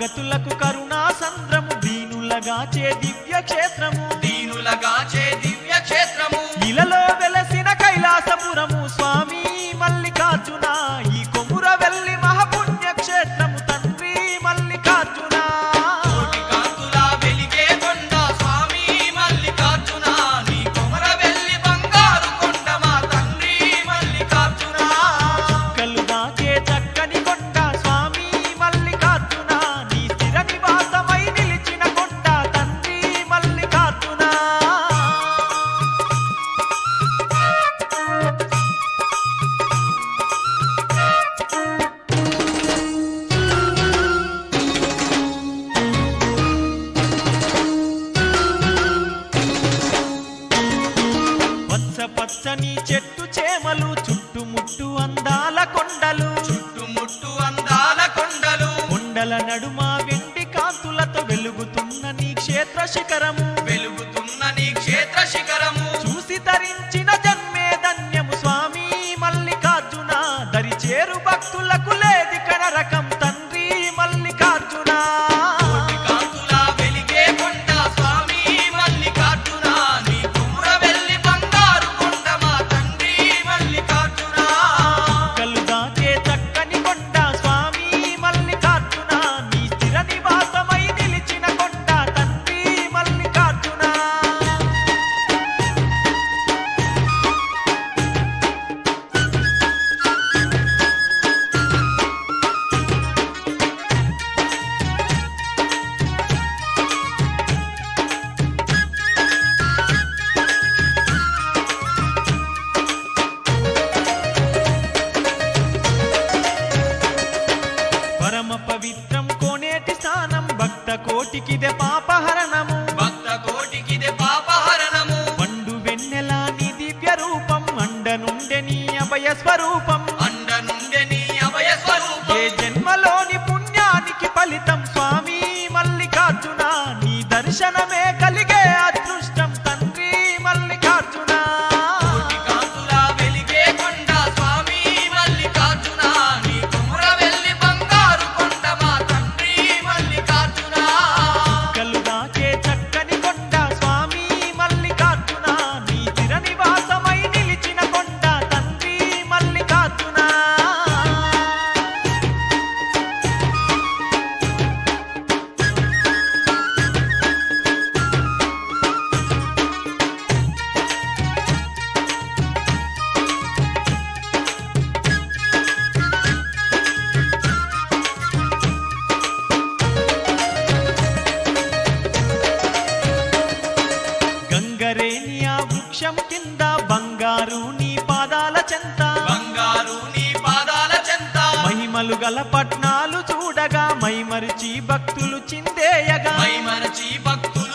శరణాగతులకు కరుణా సంద్రము దీనులగా చే దివ్య క్షేత్రము దీనులగా చే దివ్య క్షేత్రము ఇలలో వెలసిన కైలాసపురము స్వామి మల్లికార్జున ఈ కొముర వెల్లి మహాపుణ్య క్షేత్రము తండ్రి మల్లికార్జున కోటి కాంతుల వెలిగే కొండ స్వామి మల్లికార్జున నీ కొమర వెల్లి బంగారు కొండ మా తండ్రి మల్లికార్జున కలు దాచే చక్కని కొండ స్వామి మల్లికార్జున నీ స్థిర నివాసమై నిలిచిన కొండ తండ్రి మల్లికార్జున పచ్చ పచ్చని చెట్టు చేమలు చుట్టుముట్టు అందాల కొండలు చుట్టుముట్టు అందాల కొండలు కొండల నడుమ వెండి కాంతులతో వెలుగుతున్న నీ క్షేత్ర శిఖరము వెలుగుతున్న నీ క్షేత్ర శిఖరము చూసి తరించిన జన్మే ధన్యము స్వామి మల్లికార్జున దరి చేరు భక్తులకు లేది కనరకం తండ్రి మల్లికార్జున కోటి కాంతుల వెలిగే కొండ స్వామి మల్లికార్జున నీ కొమర వెల్లి బంగారు కొండ మా తండ్రి మల్లికార్జున కలు దాచే చక్కని కొండ స్వామి మల్లికార్జున నీ స్థిర నివాసమై నిలిచిన కొండ తండ్రి మల్లికార్జున పరమ పవిత్రం కోనేటి స్నానం భక్త కోటికిదే పాపహరణము భక్త కోటికిదే పాపహరణము పండు వెన్నెల నీ దివ్య రూపం అండ నుండె నీ అభయ స్వరూపం అండ నుండి నీ అభయ ఏ స్వరూపం జన్మలోని పుణ్యానికి ఫలితం స్వామి మల్లికార్జున నీ దర్శనమే కలిగే అదృష్టం తండ్రి మల్లికార్జున కోటి కాంతుల వెలిగే కొండ స్వామి మల్లికార్జున నీ కొమర వెల్లి బంగారు కొండ మా తండ్రి మల్లికార్జున కలు దాచే చక్కని కొండ స్వామి మల్లికార్జున నీ చిర నివాసమై నిలిచిన కొండ తండ్రి మల్లికార్జున గంగరేని ఆ వృక్షం కింద బంగారు నీ పాదాల చెంత బంగారు నీ పాదాల చెంత మహిమలు గల పట్నాలు చూడగా మైమరిచి భక్తులు చిందేయగా మై మరచి భక్తులు